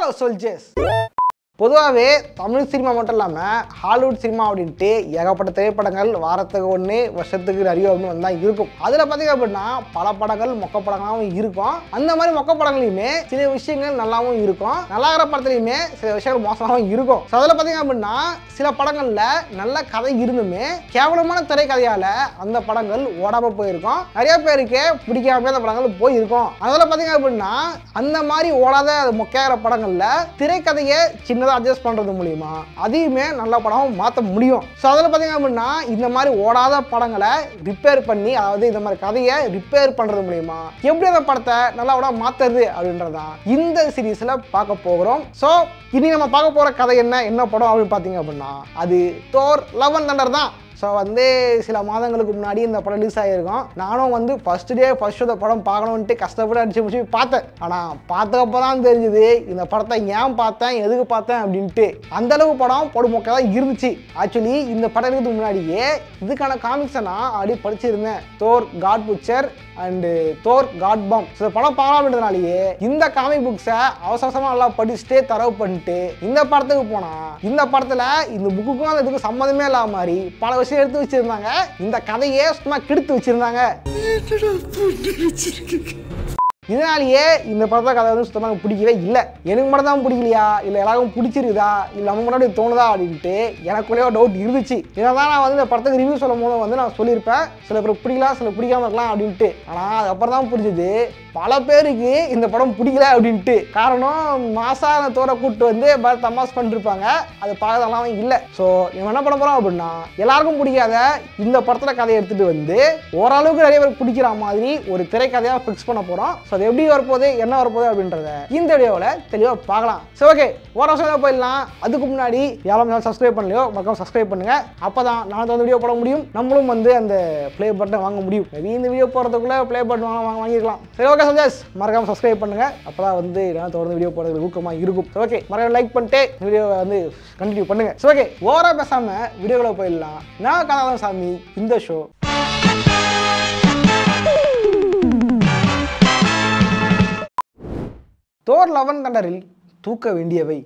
soldiers பொதுவாகவே Tamil cinema மட்டும் இல்லாமல் ஹாலிவுட் சினிமா அப்படின்ட்டு ஏகப்பட்ட திரைப்படங்கள் வாரத்துக்கு ஒன்று வருஷத்துக்கு நிறைய ஒன்று வந்து தான் இருக்கும் அதில் பார்த்தீங்க அப்படின்னா பல படங்கள் மொக்க படங்களாகவும் இருக்கும் அந்த மாதிரி மொக்க படங்களையுமே சில விஷயங்கள் நல்லாவும் இருக்கும் நல்லா இருக்கிற படத்துலையுமே சில விஷயங்கள் மோசமாகவும் இருக்கும் ஸோ அதில் பார்த்தீங்க அப்படின்னா சில படங்களில் நல்ல கதை இருந்துமே கேவலமான திரைக்கதையால் அந்த படங்கள் ஓடாம போயிருக்கும் நிறைய பேருக்கு பிடிக்காம அந்த படங்கள் போயிருக்கும் அதில் பார்த்தீங்க அப்படின்னா அந்த மாதிரி ஓடாத மொக்கையாகிற படங்களில் திரைக்கதையை சின்னதாக அட்ஜஸ்ட் பண்ணுறது மூலியமா அதையுமே நல்ல படம் மாற்ற முடியும் ஸோ அதில் பார்த்தீங்க அப்படின்னா இந்த மாதிரி ஓடாத படங்களை ரிப்பேர் பண்ணி அதாவது இந்த மாதிரி கதையை ரிப்பேர் பண்ணுறது மூலியமா எப்படி அந்த படத்தை நல்லா விட மாற்றுறது அப்படின்றதான் இந்த சீரீஸில் பார்க்க போகிறோம் ஸோ இனி நம்ம பார்க்க போகிற கதை என்ன என்ன படம் அப்படின்னு பார்த்தீங்க அப்படின்னா அது தோர் லெவன் தண்டர் தான் ஸோ வந்து சில மாதங்களுக்கு முன்னாடி இந்த படம் ரிலீஸ் ஆகிருக்கும் நானும் வந்து ஃபர்ஸ்ட் டே ஃபர்ஸ்ட் இந்த படம் பார்க்கணுன்ட்டு கஷ்டப்பட்டு அடிச்சு முடிச்சு பார்த்தேன் ஆனால் பார்த்தக்கப்போ தான் தெரிஞ்சுது இந்த படத்தை ஏன் பார்த்தேன் எதுக்கு பார்த்தேன் அப்படின்ட்டு அந்த அளவு படம் பொடுமொக்க தான் இருந்துச்சு ஆக்சுவலி இந்த படம் இருக்கிறதுக்கு முன்னாடியே இதுக்கான காமிக்ஸை நான் அப்படி படிச்சிருந்தேன் Thor god butcher and Thor god bomb so படம் பார்க்கலாம்ன்றதுனாலேயே இந்த காமிக் புக்ஸை அவசர அவசரமாக நல்லா படிச்சுட்டே தரவு பண்ணிட்டு இந்த படத்துக்கு போனா இந்த படத்தில் இந்த புக்குக்கும் அந்த இதுக்கும் சம்மந்தமே இல்லாத மாதிரி பல விஷயம் எடுத்து வச்சிருந்தாங்க இந்த கதையே சும்மா கெடுத்து வச்சிருந்தாங்க இதனாலேயே இந்த படத்தை கதை வந்து சுத்தமாக எனக்கு பிடிக்கவே இல்லை எனக்கு மட்டும் தான் பிடிக்கலையா இல்லை எல்லாருக்கும் பிடிச்சிருக்குதா இல்லை நம்ம முன்னாடி தோணுதா அப்படின்ட்டு எனக்குள்ளேயே டவுட் இருந்துச்சு இதனால் நான் வந்து இந்த படத்துக்கு ரிவ்யூ சொல்லும் போது வந்து நான் சொல்லியிருப்பேன் சில பேருக்கு பிடிக்கலாம் சில பிடிக்காம இருக்கலாம் அப்படின்ட்டு ஆனால் அதுக்கப்புறம் தான் புரிஞ்சுது பல பேருக்கு இந்த படம் பிடிக்கல அப்படின்ட்டு காரணம் மாசான தோற கூட்டு வந்து பல தமாஸ் பண்ணிருப்பாங்க அது பார்க்கறதெல்லாம் இல்லை ஸோ இவன் என்ன பண்ண போகிறோம் அப்படின்னா எல்லாருக்கும் பிடிக்காத இந்த படத்தில் கதையை எடுத்துகிட்டு வந்து ஓரளவுக்கு நிறைய பேருக்கு பிடிக்கிற மாதிரி ஒரு திரைக்கதையாக ஃபிக்ஸ் பண்ண போகிறோம் ஸோ அது எப்படி வரப்போகுது என்ன வரப்போகுது அப்படின்றத இந்த வீடியோவில் தெளிவாக பார்க்கலாம் சரி ஓகே ஓர வருஷம் போயிடலாம் அதுக்கு முன்னாடி யாரும் சேனல் சப்ஸ்கிரைப் பண்ணலையோ மறக்காம சப்ஸ்கிரைப் பண்ணுங்க அப்போ தான் நான் வந்து வீடியோ போட முடியும் நம்மளும் வந்து அந்த ப்ளே பட்டன் வாங்க முடியும் Maybe இந்த வீடியோ போகிறதுக்குள்ளே ப்ளே பட்டன் வாங்க வாங்க வாங்கிக்கலாம் சரி ஓகே சஜஸ் மறக்காம சப்ஸ்கிரைப் பண்ணுங்க அப்போ தான் வந்து நான் தொடர்ந்து வீடியோ போடுறது ஊக்கமாக இருக்கும் சரி ஓகே மறக்காம லைக் பண்ணிட்டு வீடியோவை வந்து கண்டினியூ பண்ணுங்க சரி ஓகே ஓவரா பேசாமல் வீடியோக்குள்ள போயிடலாம் நான் கதாதான் சாமி இந்த ஷோ தோர் லெவன் தண்டரில் தூக்க வேண்டியவை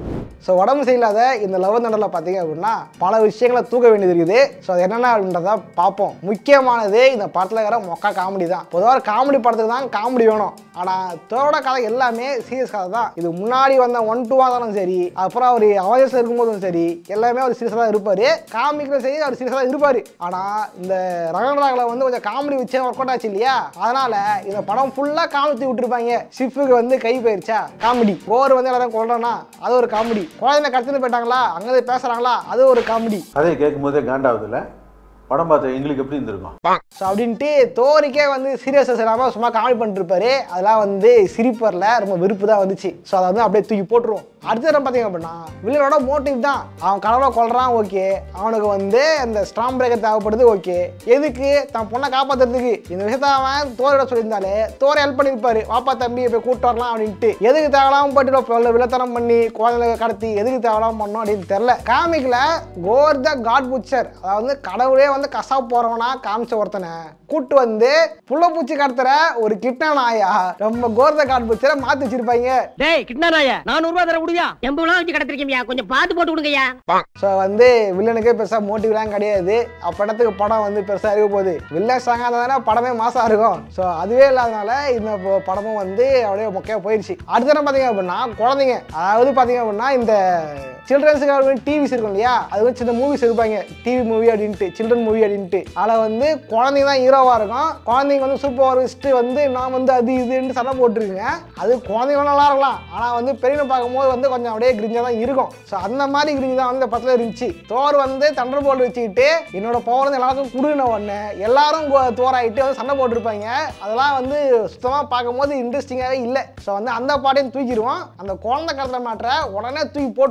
ஸோ உடம்பு சரியில்லாத இந்த லெவன் தண்டரில் பார்த்தீங்க அப்படின்னா பல விஷயங்களை தூக்க வேண்டியது இருக்குது ஸோ அது என்னென்ன அப்படின்றத பார்ப்போம் முக்கியமானது இந்த படத்தில் இருக்கிற மொக்கா காமெடி தான் பொதுவாக காமெடி படத்துக்கு தான் காமெடி வேணும் ஆனால் தோரோட கதை எல்லாமே சீரியஸ் கதை தான் இது முன்னாடி வந்த ஒன் டூவாக இருந்தாலும் சரி அப்புறம் அவர் அவயசில் இருக்கும்போதும் சரி எல்லாமே அவர் சீரியஸாக தான் இருப்பார் காமிக்கிற சரி அவர் சீரியஸாக தான் இருப்பார் ஆனால் இந்த ரகண்டராகில் வந்து கொஞ்சம் காமெடி வச்சே ஒர்க் அவுட் ஆச்சு இல்லையா அதனால இந்த படம் ஃபுல்லாக காமிச்சு விட்டுருப்பாங்க ஷிஃப்ட்டுக்கு வந்து கை போயிருச்சா காமெடி ஓவர் வந்து எல்லாரும் கொள்றோன்னா அது ஒரு காமெடி குழந்தைங்க கடத்திட்டு போயிட்டாங்களா அங்கே பேசுகிறாங்களா அது ஒரு காமெடி கதையை கேட்கும் போதே காண்டாவதுல படம் பார்த்த எங்களுக்கு எப்படி இருந்திருக்கும் ஸோ அப்படின்ட்டு தோரிக்கே வந்து சீரியஸஸ் இல்லாமல் சும்மா காமெடி பண்ணிட்டு இருப்பாரு அதெல்லாம் வந்து சிரிப்பு வரல ரொம்ப வெறுப்பு தான் வந்துச்சு ஸோ அதை வந்து அப்படியே தூக்கி போட்டுருவோம் அடுத்த தடவை பார்த்தீங்க அப்படின்னா வில்லனோட மோட்டிவ் தான் அவன் கடவுளை கொல்றான் ஓகே அவனுக்கு வந்து அந்த ஸ்ட்ராங் பிரேக்கர் தேவைப்படுது ஓகே எதுக்கு தன் பொண்ணை காப்பாத்துறதுக்கு இந்த விஷயத்த அவன் தோரிட சொல்லியிருந்தாலே தோரை ஹெல்ப் பண்ணியிருப்பாரு வாப்பா தம்பி போய் கூட்டு வரலாம் அப்படின்ட்டு எதுக்கு தேவலாம போட்டு வில்லத்தனம் பண்ணி குழந்தைகளை கடத்தி எதுக்கு தேவலாம பண்ணோம் அப்படின்னு தெரில காமிக்ல கோர் த காட் புச்சர் அதாவது கடவுளே வந்து கசாப் போறவனா காமிச்ச ஒருத்தனை கூட்டு வந்து புள்ள பூச்சி கடத்துற ஒரு கிட்னா நாயா ரொம்ப கோர் த காட் புச்சரை மாத்தி வச்சிருப்பாங்க டேய் கிட்னாராயா நானூறு ரூபா தர முடியா எண்பது ரூபா வச்சு கிடத்திருக்கீங்க கொஞ்சம் பார்த்து போட்டு விடுங்கய்யா ஸோ வந்து வில்லனுக்கே பெருசாக மோட்டிவ்லாம் கிடையாது அப்போ இடத்துக்கு படம் வந்து பெருசாக இருக்க போகுது வில்லன் ஸ்ட்ராங்காக இருந்தாதானே படமே மாசாக இருக்கும் ஸோ அதுவே இல்லாதனால இந்த ப- படமும் வந்து அப்படியே மொக்கையாக போயிடுச்சு அடுத்த என்ன பார்த்தீங்க அப்படின்னா குழந்தைங்க அதாவது பார்த்தீங்க அப்படின்னா இந்த சில்ட்ரன்ஸுக்கு டிவிஸ் இருக்கும் இல்லையா அது வந்து சின்ன மூவிஸ் இருப்பாங்க டிவி மூவி அப்படின்ட்டு சில்ட்ரன் மூவி அப்படின்ட்டு அதில் வந்து குழந்தைங்க தான் ஹீரோவாக இருக்கும் குழந்தைங்க வந்து சூப்பர் வச்சுட்டு வந்து நான் வந்து அது இதுன்னு சண்டை போட்டுருக்குங்க அது குழந்தைங்க நல்லா இருக்கலாம் ஆனால் வந்து பெரியவங்க பார்க்கும்போது வந்து கொஞ்சம் அப்படியே கிரிஞ்சாக தான் இருக்கும் ஸோ அந்த மாதிரி கிரிஞ்சு தான் வந்து இந்த படத்தில் இருந்துச்சு தோர் வந்து தண்டர் போல் வச்சுக்கிட்டு என்னோட பவர் வந்து எல்லாருக்கும் குடுன ஒன்று எல்லாரும் கோ- தோராயிட்டு வந்து சண்டை போட்டிருப்பாங்க அதெல்லாம் வந்து சுத்தமாக பார்க்கும்போது இன்ட்ரெஸ்டிங்காகவே இல்லை ஸோ வந்து அந்த பாட்டையும் தூக்கிடுவோம் அந்த குழந்தை கடத்த மாற்ற உடனே தூக்கி போட்டுருவோம்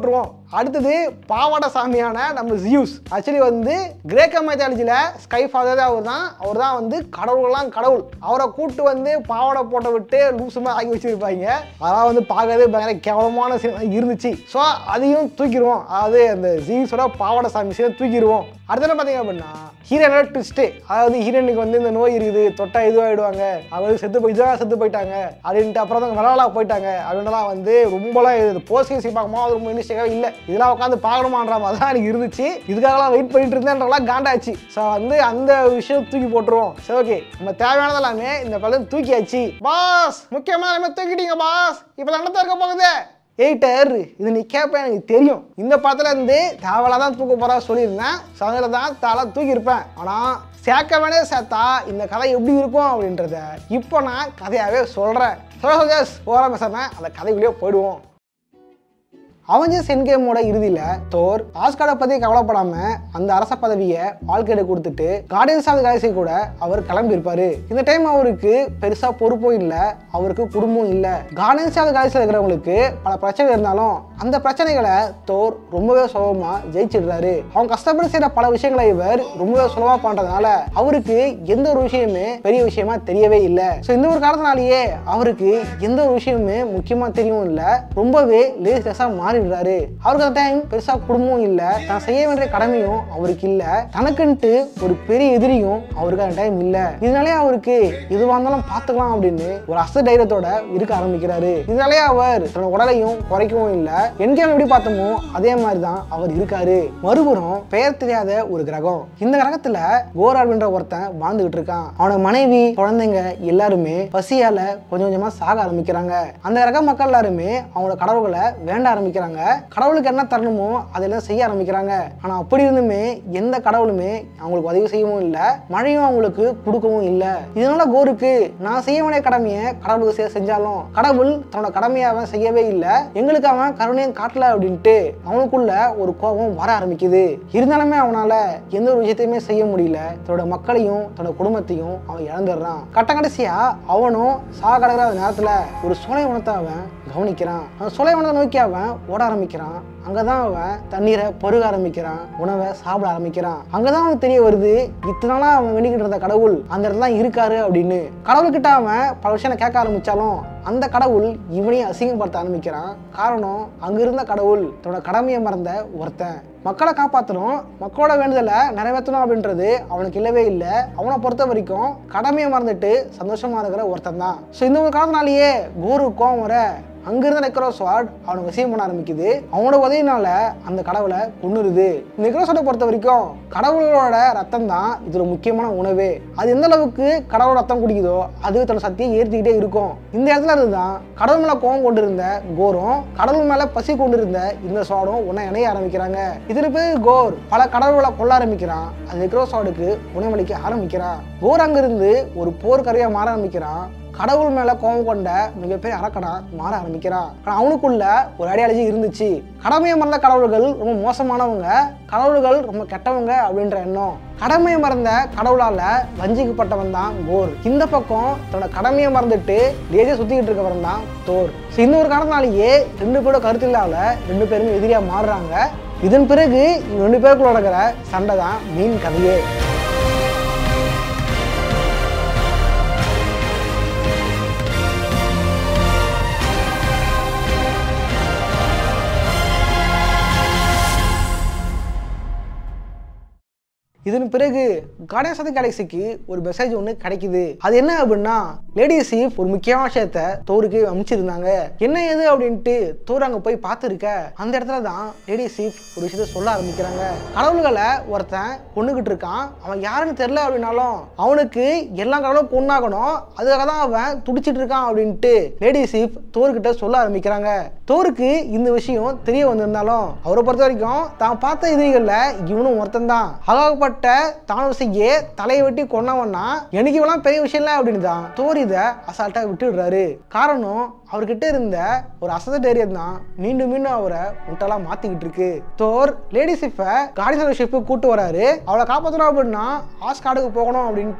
அடுத்தது பாவாடை சாமியான நம்ம ஜியூஸ் ஆக்சுவலி வந்து கிரேக்க மைத்தாலஜியில் ஸ்கை ஃபாதர் அவர் தான் அவர் தான் வந்து கடவுள்லாம் கடவுள் அவரை கூட்டு வந்து பாவாடை போட்ட விட்டு லூசுமா ஆக்கி வச்சிருப்பாங்க அதெல்லாம் வந்து பார்க்கறதே பயங்கர கேவலமான சீன் இருந்துச்சு ஸோ அதையும் தூக்கிடுவோம் அதாவது அந்த ஜியூஸோட பாவாடை சாமி சீனை தூக்கிடுவோம் அடுத்தது பார்த்தீங்க அப்படின்னா ஹீரோனோட ட்விஸ்ட்டு அதாவது ஹீரோனுக்கு வந்து இந்த நோய் இருக்குது தொட்டா இதுவாகிடுவாங்க அவங்க செத்து போய் இதாக செத்து போயிட்டாங்க அப்படின்ட்டு அப்புறம் தான் விளாடா போயிட்டாங்க அப்படின்றலாம் வந்து ரொம்பலாம் இது போஸ்ட் பார்க்கும்போது அது ரொம்ப இன்ட்ரெஸ்டிங்காக இல்லை இதெல்லாம் உட்காந்து பார்க்கணுமான்ற மாதிரி தான் எனக்கு இருந்துச்சு இதுக்காகலாம் வெயிட் பண்ணிட்டு இருந்தேன்றலாம் காண்டாச்சு ஸோ வந்து அந்த விஷயம் தூக்கி போட்டுருவோம் சரி ஓகே நம்ம தேவையானது எல்லாமே இந்த படம் தூக்கியாச்சு பாஸ் முக்கியமாக நம்ம தூக்கிட்டீங்க பாஸ் இப்போ நடத்த இருக்க போகுது எயிட்டர் இது நீ கேட்பேன் எனக்கு தெரியும் இந்த படத்துல இருந்து தேவலா தான் தூக்க போறா சொல்லியிருந்தேன் ஸோ அதில் தான் தலை தூக்கியிருப்பேன் ஆனால் சேர்க்க வேணே சேர்த்தா இந்த கதை எப்படி இருக்கும் அப்படின்றத இப்போ நான் கதையாகவே சொல்கிறேன் சொல்ல சொல்ல போகிற பேசாம அந்த கதைக்குள்ளேயே போயிடுவோம் அவஞ்சர்ஸ் என்கேமோட இறுதியில் தோர் ஆஸ்காரை பற்றி கவலைப்படாம அந்த அரச பதவியை வாழ்க்கையிட கொடுத்துட்டு கார்டியன்ஸ் ஆஃப் கடைசி கூட அவர் கிளம்பி இருப்பாரு இந்த டைம் அவருக்கு பெருசா பொறுப்பும் இல்லை அவருக்கு குடும்பம் இல்லை கார்டியன்ஸ் ஆஃப் கடைசியில் இருக்கிறவங்களுக்கு பல பிரச்சனை இருந்தாலும் அந்த பிரச்சனைகளை தோர் ரொம்பவே சுலபமா ஜெயிச்சிடுறாரு அவங்க கஷ்டப்பட்டு செய்யற பல விஷயங்களை இவர் ரொம்பவே சுலபமா பண்றதுனால அவருக்கு எந்த ஒரு விஷயமே பெரிய விஷயமா தெரியவே இல்லை ஸோ இந்த ஒரு காரணத்தினாலேயே அவருக்கு எந்த ஒரு விஷயமுமே முக்கியமா தெரியவும் இல்லை ரொம்பவே லேசஸா மாறிடுறாரு அவருக்கு அந்த டைம் பெருசா குடும்பமும் இல்ல தான் செய்ய வேண்டிய கடமையும் அவருக்கு இல்ல தனக்குன்ட்டு ஒரு பெரிய எதிரியும் அவருக்கு அந்த டைம் இல்ல இதனாலே அவருக்கு எதுவாக இருந்தாலும் பார்த்துக்கலாம் அப்படின்னு ஒரு அச தைரியத்தோட இருக்க ஆரம்பிக்கிறாரு இதனாலே அவர் தன்னோட உடலையும் குறைக்கவும் இல்ல என்கேம் எப்படி பார்த்தோமோ அதே மாதிரி தான் அவர் இருக்காரு மறுபுறம் பெயர் தெரியாத ஒரு கிரகம் இந்த கிரகத்துல கோர் அப்படின்ற ஒருத்தன் வாழ்ந்துகிட்டு இருக்கான் அவனோட மனைவி குழந்தைங்க எல்லாருமே பசியால கொஞ்சம் கொஞ்சமா சாக ஆரம்பிக்கிறாங்க அந்த கிரக மக்கள் எல்லாருமே அவங்களோட கடவுள்களை வேண்ட ஆரம்பிக்கிறாங்க கடவுளுக்கு என்ன தரணுமோ அதெல்லாம் செய்ய ஆரம்பிக்கிறாங்க ஆனா அப்படி இருந்துமே எந்த கடவுளுமே அவங்களுக்கு உதவி செய்யவும் இல்லை மழையும் அவங்களுக்கு கொடுக்கவும் இல்லை இதனால கோருக்கு நான் செய்ய வேண்டிய கடமையை கடவுளுக்கு செய்ய செஞ்சாலும் கடவுள் தன்னோட கடமையை அவன் செய்யவே இல்லை எங்களுக்கு அவன் கருணையும் காட்டல அப்படின்ட்டு அவனுக்குள்ள ஒரு கோபம் வர ஆரம்பிக்குது இருந்தாலுமே அவனால எந்த ஒரு விஷயத்தையுமே செய்ய முடியல தன்னோட மக்களையும் தன்னோட குடும்பத்தையும் அவன் இழந்துடுறான் கட்ட கடைசியா அவனும் சாக கிடக்கிற அந்த நேரத்துல ஒரு சோலை வனத்தை அவன் கவனிக்கிறான் அந்த சோலை வனத்தை நோக்கி அவன் ஓட ஆரம்பிக்கிறான் அங்கதான் அவன் தண்ணீரை பருக ஆரம்பிக்கிறான் உணவை சாப்பிட ஆரம்பிக்கிறான் அங்கதான் அவனுக்கு தெரிய வருது இத்தனை நாளா அவன் வேண்டிக்கிட்டு இருந்த கடவுள் அந்த இடத்துல தான் இருக்காரு அப்படின்னு கடவுள்கிட்ட அவன் பல விஷயம் கேட்க ஆரம்பிச்சாலும் அந்த கடவுள் இவனையும் அசிங்கப்படுத்த ஆரம்பிக்கிறான் காரணம் அங்க இருந்த கடவுள் தன்னோட கடமையை மறந்த ஒருத்தன் மக்களை காப்பாற்றணும் மக்களோட வேண்டுதலை நிறைவேற்றணும் அப்படின்றது அவனுக்கு இல்லவே இல்லை அவனை பொறுத்த வரைக்கும் கடமையை மறந்துட்டு சந்தோஷமா இருக்கிற ஒருத்தன் தான் ஸோ இந்த ஒரு காரணத்தினாலேயே கோரு கோவம் வர அங்கிருந்த நெக்ரோஸ்வாட் அவனுக்கு வசியம் பண்ண ஆரம்பிக்குது அவனோட உதவினால அந்த கடவுளை கொன்னுருது நெக்ரோஸ்வாட்டை பொறுத்த வரைக்கும் கடவுளோட ரத்தம் தான் இதுல முக்கியமான உணவு அது எந்த அளவுக்கு கடவுளோட ரத்தம் குடிக்குதோ அது தன்னோட சக்தியை ஏற்றிக்கிட்டே இருக்கும் இந்த இடத்துல இருந்துதான் கடவுள் மேல கோவம் கொண்டிருந்த கோரும் கடவுள் மேல பசி கொண்டிருந்த இந்த சுவாடும் உன்னை இணைய ஆரம்பிக்கிறாங்க இதுல பேர் கோர் பல கடவுள்களை கொல்ல ஆரம்பிக்கிறான் அது நெக்ரோஸ்வாடுக்கு உணவளிக்க ஆரம்பிக்கிறான் கோர் அங்கிருந்து ஒரு போர்க்கரையா மாற ஆரம்பிக்கிறான் கடவுள் மேல கோபம் கொண்ட மிகப்பெரிய அரக்கனா மாற ஆரம்பிக்கிறான் ஆனா அவனுக்குள்ள ஒரு ஐடியாலஜி இருந்துச்சு கடமையை மறந்த கடவுள்கள் ரொம்ப மோசமானவங்க கடவுள்கள் ரொம்ப கெட்டவங்க அப்படின்ற எண்ணம் கடமையை மறந்த கடவுளால வஞ்சிக்கப்பட்டவன் தான் கோர் இந்த பக்கம் தன்னோட கடமையை மறந்துட்டு லேஜே சுத்திக்கிட்டு இருக்கவன் தான் தோர் So, இந்த ஒரு காரணத்தினாலேயே ரெண்டு பேரோட கருத்தில்லால ரெண்டு பேருமே எதிரியா மாறுறாங்க இதன் பிறகு இவங்க ரெண்டு பேருக்குள்ள நடக்கிற சண்டை தான் மீன் கதையே இதன் பிறகு கார்டியன்ஸ் ஆஃப் கேலக்சிக்கு ஒரு மெசேஜ் ஒன்று கிடைக்குது அது என்ன அப்படின்னா லேடி சீஃப் ஒரு முக்கியமான விஷயத்த தோருக்கு அமைச்சிருந்தாங்க என்ன ஏது அப்படின்ட்டு தோர் அங்கே போய் பார்த்துருக்க அந்த இடத்துல தான் லேடி சீஃப் ஒரு விஷயத்த சொல்ல ஆரம்பிக்கிறாங்க கடவுள்களை ஒருத்தன் கொண்டுகிட்டு இருக்கான் அவன் யாருன்னு தெரில அப்படின்னாலும் அவனுக்கு எல்லா கடவுளும் பொண்ணாகணும் அதுக்காக தான் அவன் துடிச்சிட்டு இருக்கான் அப்படின்ட்டு லேடி சீஃப் தோர்கிட்ட சொல்ல ஆரம்பிக்கிறாங்க தோருக்கு இந்த விஷயம் தெரிய வந்திருந்தாலும் அவரை பொறுத்த வரைக்கும் தான் பார்த்த எதிரிகளில் இவனும் ஒருத்தன் தான் அகாகப்பட்ட தானவசிக்கு தலையை வெட்டி கொன்னவன்னா எனக்கு இவெல்லாம் பெரிய விஷயம் இல்லை அப்படின்னு தான் தோர் இதை அசால்ட்டா விட்டுடுறாரு காரணம் அவர்கிட்ட இருந்த ஒரு அசத தைரியம் தான் மீண்டும் மீண்டும் அவரை முட்டலா மாத்திக்கிட்டு இருக்கு தோர் லேடி ஷிப்பை கார்டிசன் ஷிப்பு கூட்டு வராரு அவளை காப்பாற்றணும் அப்படின்னா ஆஸ்கார்டுக்கு போகணும் அப்படின்ட்டு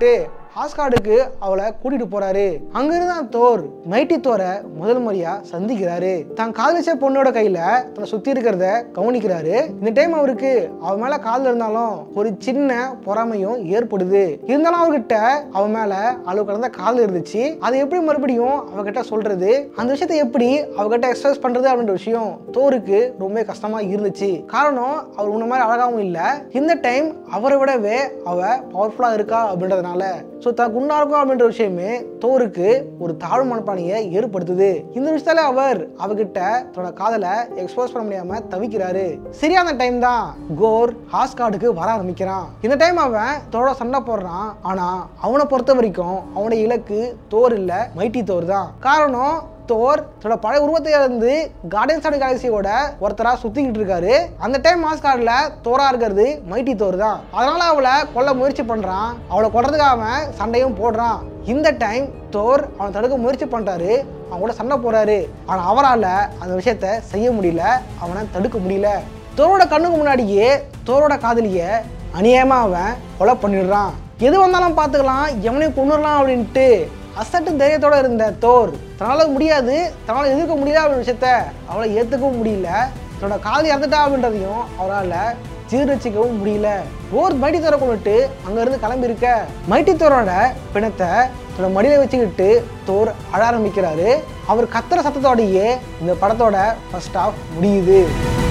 ஆஸ்கார்டுக்கு அவளை கூட்டிட்டு போறாரு அங்கிருந்து தான் தோர் மைட்டி தோரை முதல் முறையா சந்திக்கிறாரு தான் காதலிச்ச பொண்ணோட கையில தன்னை சுத்தி இருக்கிறத கவனிக்கிறாரு இந்த டைம் அவருக்கு அவ மேல காதல் இருந்தாலும் ஒரு சின்ன பொறாமையும் ஏற்படுது இருந்தாலும் அவர்கிட்ட அவ மேல அளவு கடந்த காதல் இருந்துச்சு அதை எப்படி மறுபடியும் அவகிட்ட சொல்றது அந்த விஷயத்தை எப்படி அவகிட்ட எக்ஸ்பிரஸ் பண்றது அப்படின்ற விஷயம் தோருக்கு ரொம்ப கஷ்டமா இருந்துச்சு காரணம் அவர் உன்ன மாதிரி அழகாவும் இல்ல இந்த டைம் அவரை விடவே அவ பவர்ஃபுல்லா இருக்கா அப்படின்றதுனால ஸோ தான் குண்டா இருக்கும் அப்படின்ற விஷயமே தோருக்கு ஒரு தாழ்வு மனப்பானையை ஏற்படுத்துது இந்த விஷயத்தால அவர் அவகிட்ட தன்னோட காதலை எக்ஸ்போஸ் பண்ண முடியாம தவிக்கிறாரு சரியான டைம் தான் கோர் ஹாஸ்கார்டுக்கு வர ஆரம்பிக்கிறான் இந்த டைம் அவன் தோட சண்டை போடுறான் ஆனா அவனை பொறுத்த வரைக்கும் அவனுடைய இலக்கு தோர் இல்ல மைட்டி தோர் தான் காரணம் தோர் தன்னோட பழைய உருவத்தை இருந்து கார்டியன்ஸ் ஆஃப் கேலக்சியோட ஒருத்தரா சுத்திக்கிட்டு இருக்காரு அந்த டைம் மாஸ்கார்டில் தோரா இருக்கிறது மைட்டி தோர் தான் அதனால அவளை கொல்ல முயற்சி பண்றான் அவளை கொல்றதுக்காக அவன் சண்டையும் போடுறான் இந்த டைம் தோர் அவனை தடுக்க முயற்சி பண்றாரு அவன் கூட சண்டை போறாரு ஆனா அவரால் அந்த விஷயத்த செய்ய முடியல அவனை தடுக்க முடியல தோரோட கண்ணுக்கு முன்னாடியே தோரோட காதலிய அநியாயமா அவன் கொலை பண்ணிடுறான் எது வந்தாலும் பார்த்துக்கலாம் எவனையும் கொண்டுடலாம் அப்படின்ட்டு அசட்டு தைரியத்தோட இருந்த தோர் தன்னால முடியாது தன்னால எதிர்க்க முடியல அப்படின்ற விஷயத்த அவளை ஏத்துக்கவும் முடியல தன்னோட காதலி இறந்துட்டா அப்படின்றதையும் அவரால் ஜீர்ணிச்சிக்கவும் முடியல ஓர் மைட்டி தோரை கொண்டுட்டு அங்கேருந்து கிளம்பி இருக்க மைட்டி தோரோட பிணத்தை தன்னோட மடியில வச்சுக்கிட்டு தோர் அழ ஆரம்பிக்கிறாரு அவர் கத்துற சத்தத்தோடையே இந்த படத்தோட ஃபர்ஸ்ட் ஆஃப் முடியுது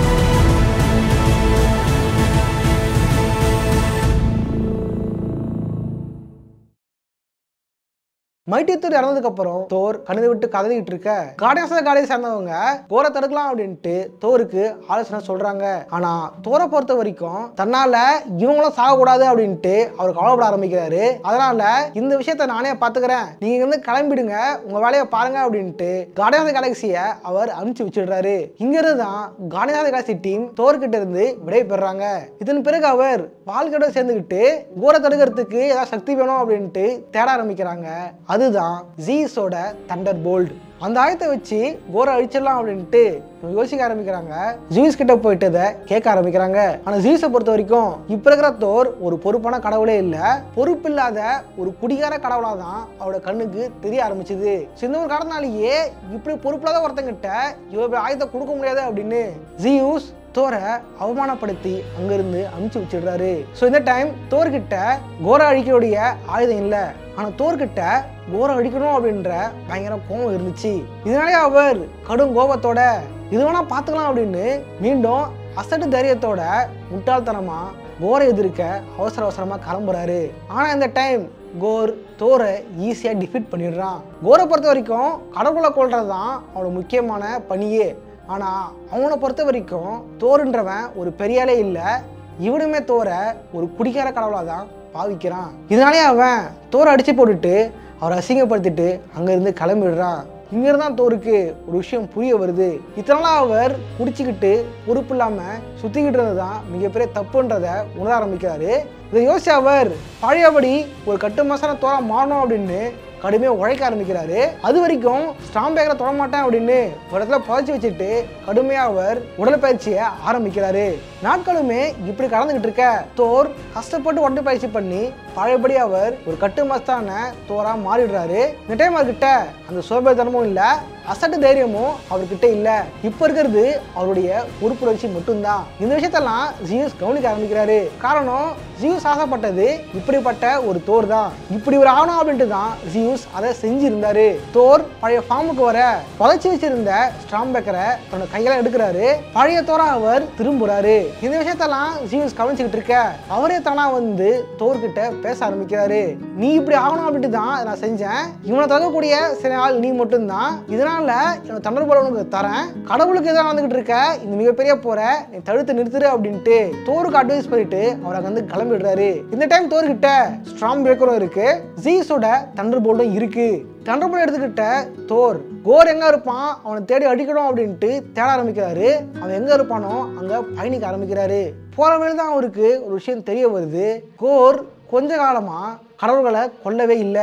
மைட்டி தோர் இறந்ததுக்கு அப்புறம் தோர் கணித விட்டு கதறிட்டு இருக்க கார்டியன்ஸ் ஆஃப் கார்டியன் சேர்ந்தவங்க தோரை தடுக்கலாம் அப்படின்ட்டு தோருக்கு ஆலோசனை சொல்றாங்க ஆனா தோரை பொறுத்த வரைக்கும் தன்னால இவங்களும் சாகக்கூடாது அப்படின்ட்டு அவர் கவலைப்பட ஆரம்பிக்கிறாரு அதனால இந்த விஷயத்த நானே பாத்துக்கிறேன் நீங்க வந்து கிளம்பிடுங்க உங்க வேலையை பாருங்க அப்படின்ட்டு கார்டியன்ஸ் கேலக்சியை அவர் அனுப்பிச்சு வச்சிடுறாரு இங்க இருந்து தான் கார்டியன்ஸ் கேலக்சி டீம் தோர்கிட்ட இருந்து விடை பெறாங்க இதன் பிறகு அவர் வாழ்க்கையோட சேர்ந்துக்கிட்டு கோரை தடுக்கிறதுக்கு ஏதாவது சக்தி வேணும் அப்படின்ட்டு தேட ஆரம்பிக்கிறாங்க அதுதான் ஜீஸோட தண்டர் போல்ட் அந்த ஆயத்தை வச்சு கோரை அழிச்சிடலாம் அப்படின்ட்டு இவங்க யோசிக்க ஆரம்பிக்கிறாங்க ஜீஸ் கிட்ட போயிட்டு இதை கேட்க ஆரம்பிக்கிறாங்க ஆனா ஜீஸை பொறுத்த வரைக்கும் இப்ப இருக்கிற தோர் ஒரு பொறுப்பான கடவுளே இல்ல பொறுப்பு இல்லாத ஒரு குடிகார கடவுளா தான் அவரோட கண்ணுக்கு தெரிய ஆரம்பிச்சது So, இந்த ஒரு காரணத்தினாலேயே இப்படி பொறுப்பில்லாத ஒருத்தங்கிட்ட இவ்வளவு ஆயுதத்தை கொடுக்க முடியாது அப்படின்னு ஜியூஸ் தோரை அவமானப்படுத்தி அங்கிருந்து அனுப்பிச்சு வச்சிடுறாரு ஸோ இந்த டைம் தோர்கிட்ட கோரா அழிக்கக்கூடிய ஆயுதம் இல்லை ஆனால் தோர்கிட்ட கோரா அழிக்கணும் அப்படின்ற பயங்கர கோபம் இருந்துச்சு இதனாலே அவர் கடும் கோபத்தோட இது வேணா பார்த்துக்கலாம் அப்படின்னு மீண்டும் அசட்டு தைரியத்தோட முட்டாள்தனமா கோரை எதிர்க்க அவசர அவசரமாக கிளம்புறாரு ஆனால் இந்த டைம் கோர் தோரை ஈஸியாக டிஃபீட் பண்ணிடுறான் கோரை பொறுத்த வரைக்கும் கடவுளை கொள்றது தான் அவனோட முக்கியமான பணியே ஆனால் அவனை பொறுத்த வரைக்கும் தோருன்றவன் ஒரு பெரியாலே இல்லை இவனுமே தோரை ஒரு குடிக்கார கடவுளாக தான் பாவிக்கிறான் இதனாலே அவன் தோரை அடிச்சு போட்டுட்டு அவரை அசிங்கப்படுத்திட்டு அங்கேருந்து கிளம்பிடுறான் இங்கிருந்து தான் தோருக்கு ஒரு விஷயம் புரிய வருது இத்தனால அவர் குடிச்சிக்கிட்டு பொறுப்பு இல்லாமல் சுற்றிக்கிட்டு இருந்தது தான் மிகப்பெரிய தப்புன்றதை உணர ஆரம்பிக்கிறாரு இதை யோசிச்சு அவர் பழையபடி ஒரு கட்டு மசாலா தோரா மாறணும் அப்படின்னு கடுமையாக உழைக்க ஆரம்பிக்கிறாரு அது வரைக்கும் ஸ்டாம் பேக்கரை தொட மாட்டேன் அப்படின்னு ஒரு இடத்துல புதைச்சி வச்சுட்டு கடுமையாக அவர் உடற்பயிற்சியை ஆரம்பிக்கிறாரு நாட்களுமே இப்படி கடந்துகிட்டு இருக்க தோர் கஷ்டப்பட்டு உடற்பயிற்சி பண்ணி பழையபடி அவர் ஒரு கட்டு மஸ்தான தோரா மாறிடுறாரு இந்த டைம் அவர்கிட்ட அந்த சோபேதனமும் இல்லை அசட்டு தைரியமும் அவர்கிட்ட இல்லை இப்போ இருக்கிறது அவருடைய பொறுப்புணர்ச்சி மட்டும்தான் இந்த விஷயத்தெல்லாம் ஜியூஸ் கவனிக்க ஆரம்பிக்கிறாரு காரணம் ஜியூஸ் ஆசைப்பட்டது இப்படிப்பட்ட ஒரு தோர் தான் இப்படி ஒரு ஆகணும் அப்படின்ட்டு தான் ஜியூஸ் அதை செஞ்சிருந்தாரு தோர் பழைய ஃபார்முக்கு வர புதைச்சி வச்சிருந்த ஸ்ட்ராம்பேக்கரை தன்னோட கையால எடுக்கிறாரு பழைய தோரா அவர் திரும்புறாரு இந்த விஷயத்தெல்லாம் ஜியூஸ் கவனிச்சுக்கிட்டு இருக்க அவரே தானா வந்து தோர்கிட்ட பேச ஆரம்பிக்கிறாரு நீ இப்படி ஆகணும் அப்படின்ட்டு தான் இதை நான் செஞ்சேன் இவனை தகக்கூடிய சில ஆள் நீ மட்டும்தான் இதனால என்னோட தண்டர் போல உனக்கு தரேன் கடவுளுக்கு எதிராக நடந்துகிட்டு இருக்க இந்த மிகப்பெரிய போரை நீ தடுத்து நிறுத்துரு அப்படின்ட்டு தோருக்கு அட்வைஸ் பண்ணிட்டு அவர் அங்க வந்து கிளம்பிடுறாரு இந்த டைம் தோர்கிட்ட ஸ்ட்ராங் பிரேக்கரும் இருக்கு ஜீஸோட தண்டர் போல்டும் இருக்கு தண்டர் போல் எடுத்துக்கிட்ட தோர் கோர் எங்க இருப்பான் அவனை தேடி அடிக்கணும் அப்படின்ட்டு தேட ஆரம்பிக்கிறாரு அவன் எங்க இருப்பானோ அங்க பயணிக்க ஆரம்பிக்கிறாரு போற வழி தான் அவருக்கு ஒரு விஷயம் தெரிய வருது கோர் கொஞ்ச காலமா கடவுள்களை கொல்லவே இல்லை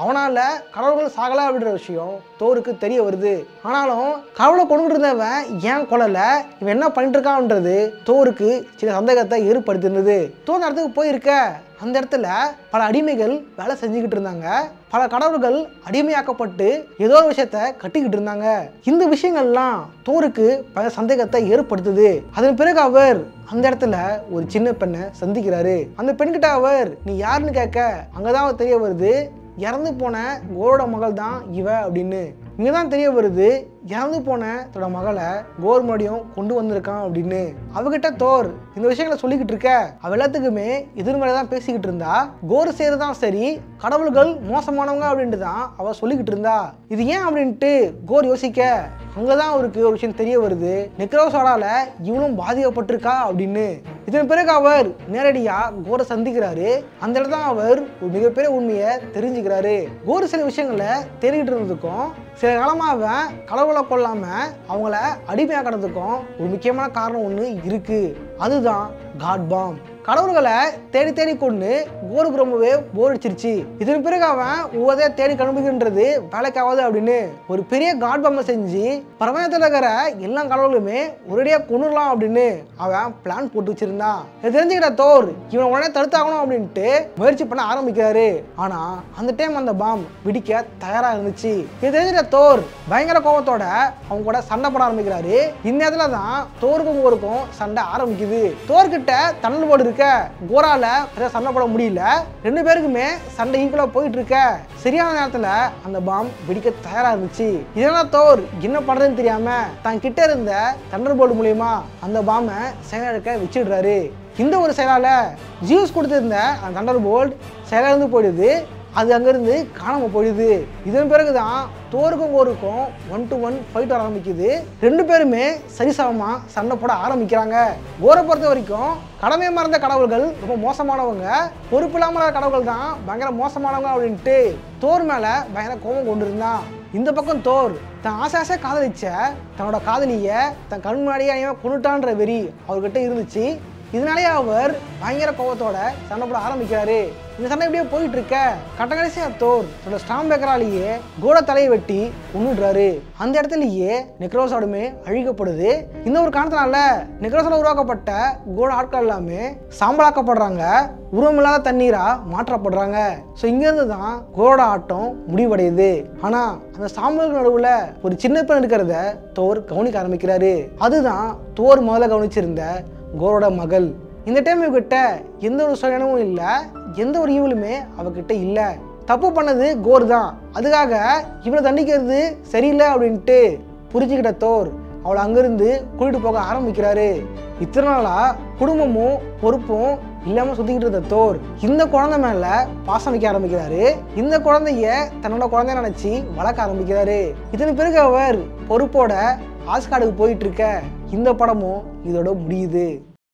அவனால கடவுள்கள் சாகலை அப்படின்ற விஷயம் தோருக்கு தெரிய வருது ஆனாலும் கடவுளை கொண்டுட்டு இருந்தவன் ஏன் கொல்லலை இவன் என்ன பண்ணிட்டு இருக்கான்ன்றது தோருக்கு சில சந்தேகத்தை ஏற்படுத்தியிருந்தது தோர் அந்த இடத்துக்கு போயிருக்க அந்த இடத்துல பல அடிமைகள் வேலை செஞ்சுக்கிட்டு இருந்தாங்க பல கடவுள்கள் அடிமையாக்கப்பட்டு ஏதோ ஒரு விஷயத்த கட்டிக்கிட்டு இருந்தாங்க இந்த விஷயங்கள்லாம் தோருக்கு பல சந்தேகத்தை ஏற்படுத்துது அதன் பிறகு அவர் அந்த இடத்துல ஒரு சின்ன பெண்ணை சந்திக்கிறாரு அந்த பெண்கிட்ட அவர் நீ யாருன்னு கேட்க அங்கதான் அவர் தெரிய வருது இறந்து போன கோரோட மகள் தான் இவ அப்படின்னு இங்கே தான் தெரிய வருது இறந்து போன தன்னோட மகளை கோர் மறுபடியும் கொண்டு வந்திருக்கான் அப்படின்னு அவகிட்ட தோர் இந்த விஷயங்களை சொல்லிக்கிட்டு இருக்க அவ எல்லாத்துக்குமே எதிர்மறை தான் பேசிக்கிட்டு இருந்தா கோர் செய்கிறது தான் சரி கடவுள்கள் மோசமானவங்க அப்படின்ட்டு தான் அவ சொல்லிக்கிட்டு இருந்தா இது ஏன் அப்படின்ட்டு கோர் யோசிக்க அங்கதான் அவருக்கு ஒரு விஷயம் தெரிய வருது நெக்ரோசோடால இவனும் பாதிக்கப்பட்டிருக்கா அப்படின்னு இதன் பிறகு அவர் நேரடியா கோரை சந்திக்கிறாரு அந்த இடத்துல தான் அவர் ஒரு மிகப்பெரிய உண்மையை தெரிஞ்சுக்கிறாரு கோர் சில விஷயங்களை தெரிஞ்சுட்டு இருந்ததுக்கும் சில காலமா அவன் கடவுளை கொல்லாம அவங்கள அடிமையாக்கிறதுக்கும் ஒரு முக்கியமான காரணம் ஒன்று இருக்கு அதுதான் காட் பாம் கடவுள்களை தேடி தேடி கொண்டு கோருக்கு ரொம்பவே போர் அடிச்சிருச்சு இதன் பிறகு அவன் ஒவ்வொருத்தையா தேடி கண்டுபிடிக்கின்றது வேலைக்காவது அப்படின்னு ஒரு பெரிய காட் பாம்பை செஞ்சு பிரபஞ்சத்தில் இருக்கிற எல்லா கடவுளுமே ஒரேடியாக கொண்டுடலாம் அப்படின்னு அவன் பிளான் போட்டு வச்சிருந்தான் இதை தெரிஞ்சுக்கிட்ட தோர் இவனை உடனே தடுத்தாகணும் அப்படின்ட்டு முயற்சி பண்ண ஆரம்பிக்கிறாரு ஆனா அந்த டைம் அந்த பாம் வெடிக்க தயாரா இருந்துச்சு இது தெரிஞ்சுக்கிட்ட தோர் பயங்கர கோபத்தோட அவங்க கூட சண்டை போட ஆரம்பிக்கிறாரு இந்த இடத்துல தான் தோருக்கும் கோருக்கும் சண்டை ஆரம்பிக்குது தோர்கிட்ட தன்னல் போர்டு இருக்க கோரால பெருசா சண்டை போட முடியல ரெண்டு பேருக்குமே சண்டை ஈக்குவலா போயிட்டு இருக்க சரியான நேரத்துல அந்த பாம் வெடிக்க தயாரா இருந்துச்சு இதெல்லாம் தோர் என்ன பண்றதுன்னு தெரியாம தான் கிட்ட இருந்த தண்டர் போர்டு மூலியமா அந்த பாமை செயலெடுக்க வச்சிடுறாரு இந்த ஒரு செயலால ஜியூஸ் கொடுத்திருந்த அந்த தண்டர் போல்ட் செயலிழந்து போயிடுது அது அங்கேருந்து காணாமல் போயிடுது இதன் பிறகு தான் தோருக்கும் கோருக்கும் ஒன் டு ஒன் ஃபைட் ஆரம்பிக்குது ரெண்டு பேருமே சரிசமமாக சண்டை போட ஆரம்பிக்கிறாங்க கோரை பொறுத்த வரைக்கும் கடமை மறந்த கடவுள்கள் ரொம்ப மோசமானவங்க பொறுப்பு இல்லாமல் கடவுள்கள் தான் பயங்கர மோசமானவங்க அப்படின்ட்டு தோர் மேலே பயங்கர கோபம் கொண்டு இருந்தான் இந்த பக்கம் தோர் தன் ஆசை ஆசை காதலிச்ச தன்னோட காதலியை தன் கண் முன்னாடியே அநியாயமா கொண்டுட்டான்ற வெறி அவர்கிட்ட இருந்துச்சு இதனாலேயே அவர் பயங்கர கோபத்தோட சண்டை போட ஆரம்பிக்கிறாரு இந்த சண்டை இப்படியே போயிட்டு இருக்க கட்டகடைசியா தோர் தன்னோட ஸ்டாம் பேக்கராலேயே கோட தலையை வெட்டி கொண்டுடுறாரு அந்த இடத்துலயே நெக்ரோஸோடுமே அழிக்கப்படுது இந்த ஒரு காரணத்தினால நெக்ரோஸோட உருவாக்கப்பட்ட கோட ஆட்கள் எல்லாமே சாம்பலாக்கப்படுறாங்க உருவமில்லாத தண்ணீரா மாற்றப்படுறாங்க ஸோ இங்கேருந்து தான் கோட ஆட்டம் முடிவடையுது ஆனா அந்த சாம்பலுக்கு நடுவுல ஒரு சின்ன பெண் இருக்கிறத தோர் கவனிக்க ஆரம்பிக்கிறாரு அதுதான் தோர் முதல்ல கவனிச்சிருந்த கோரோட மகள் இந்த டைம் இவகிட்ட எந்த ஒரு சுயனமும் இல்லை எந்த ஒரு ஈவலுமே அவகிட்ட இல்லை தப்பு பண்ணது கோர் தான் அதுக்காக இவனை தண்டிக்கிறது சரியில்லை அப்படின்ட்டு புரிஞ்சுக்கிட்ட தோர் அவளை அங்கிருந்து கூட்டிட்டு போக ஆரம்பிக்கிறாரு இத்தனை நாளா குடும்பமும் பொறுப்பும் இல்லாம சுத்திக்கிட்டு இருந்த தோர் இந்த குழந்தை மேல பாசம் வைக்க ஆரம்பிக்கிறாரு இந்த குழந்தைய தன்னோட குழந்தைய நினைச்சு வளர்க்க ஆரம்பிக்கிறாரு இதன் பிறகு அவர் பொறுப்போட ஆஸ்காடுக்கு போயிட்டு இருக்க இந்த படமும் இதோட முடியுது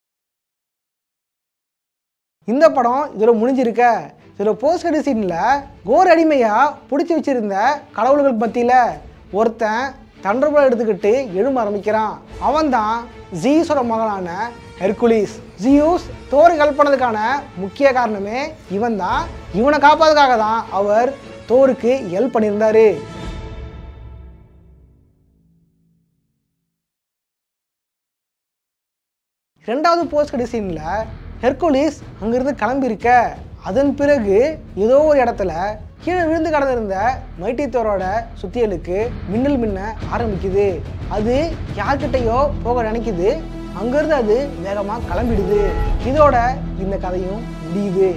இந்த படம் இதோட முடிஞ்சிருக்க இதோட போஸ்ட் கிரெடிட் சீனில் கோர் அடிமையாக பிடிச்சி வச்சிருந்த கடவுள்கள் மத்தியில் ஒருத்தன் தண்டர்போல் எடுத்துக்கிட்டு எழும்ப ஆரம்பிக்கிறான் அவன் தான் ஜீஸோட மகனான ஹெர்குலிஸ் ஜியூஸ் தோரை ஹெல்ப் பண்ணதுக்கான முக்கிய காரணமே இவன் தான் இவனை காப்பாதுக்காக தான் அவர் தோருக்கு ஹெல்ப் பண்ணியிருந்தாரு ரெண்டாவது போஸ்ட் கிரெடிட் சீனில் ஹெர்குலிஸ் அங்கிருந்து கிளம்பியிருக்க அதன் பிறகு ஏதோ ஒரு இடத்துல கீழே விழுந்து கிடந்திருந்த மைட்டி தோரோட சுத்தியலுக்கு மின்னல் மின்ன ஆரம்பிக்குது அது யார்கிட்டயோ போக நினைக்குது அங்கிருந்து அது வேகமாக கிளம்பிடுது இதோட இந்த கதையும் முடியுது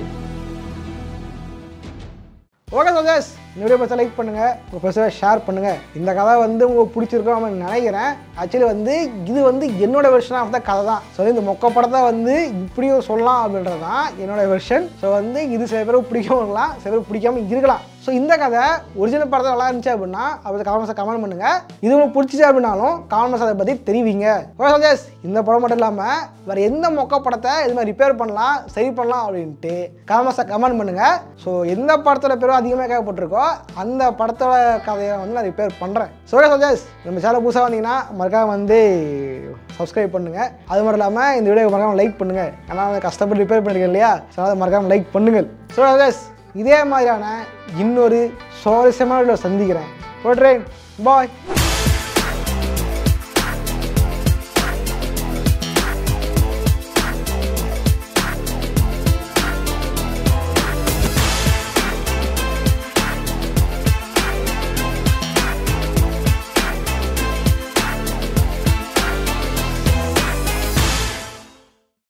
ஓகே சோதேஷ் இந்த வீடியோ பற்றி லைக் பண்ணுங்க உங்கள் பசங்க ஷேர் பண்ணுங்க இந்த கதை வந்து உங்களுக்கு பிடிச்சிருக்கும் அப்படின்னு நினைக்கிறேன் ஆக்சுவலி வந்து இது வந்து என்னோட வெர்ஷன் ஆஃப் த கதை தான் ஸோ இந்த மொக்க படத்தை வந்து இப்படியும் சொல்லலாம் அப்படின்றது தான் என்னோட வெர்ஷன் ஸோ வந்து இது சில பேருக்கு பிடிக்கவும் இருக்கலாம் சில பேருக்கு பிடிக்காம இருக்கலாம் ஸோ இந்த கதை ஒரிஜினல் படத்தை நல்லா இருந்துச்சு அப்படின்னா அதை கமெண்ட்ஸை கமெண்ட் பண்ணுங்க இது உங்களுக்கு பிடிச்சிச்சு அப்படின்னாலும் கமெண்ட்ஸ் அதை பற்றி தெரிவிங்க ஓகே சோதேஷ் இந்த படம் மட்டும் இல்லாமல் வேறு எந்த மொக்க படத்தை இது மாதிரி ரிப்பேர் பண்ணலாம் சரி பண்ணலாம் அப்படின்ட்டு கமெண்ட்ஸை கமெண்ட் பண்ணுங்க ஸோ எந்த படத்தோட பேரும் அதிகமாக கேட்கப்பட்டிருக்கோ அந்த படத்தோட கதையை வந்து நான் ரிப்பேர் பண்ணுறேன் ஸோ சஜஸ் நம்ம சேனல் புதுசாக வந்தீங்கன்னா மறக்காம வந்து சப்ஸ்கிரைப் பண்ணுங்க அது மட்டும் இல்லாமல் இந்த வீடியோ மறக்காம லைக் பண்ணுங்க ஏன்னா வந்து கஷ்டப்பட்டு ரிப்பேர் பண்ணிருக்கேன் இல்லையா ஸோ அதை மறக்காம லைக் பண்ணுங்கள் ஸோ சஜஸ் இதே மாதிரியான இன்னொரு சுவாரஸ்யமான வீடியோல சந்திக்கிறேன் போட்றேன் பாய்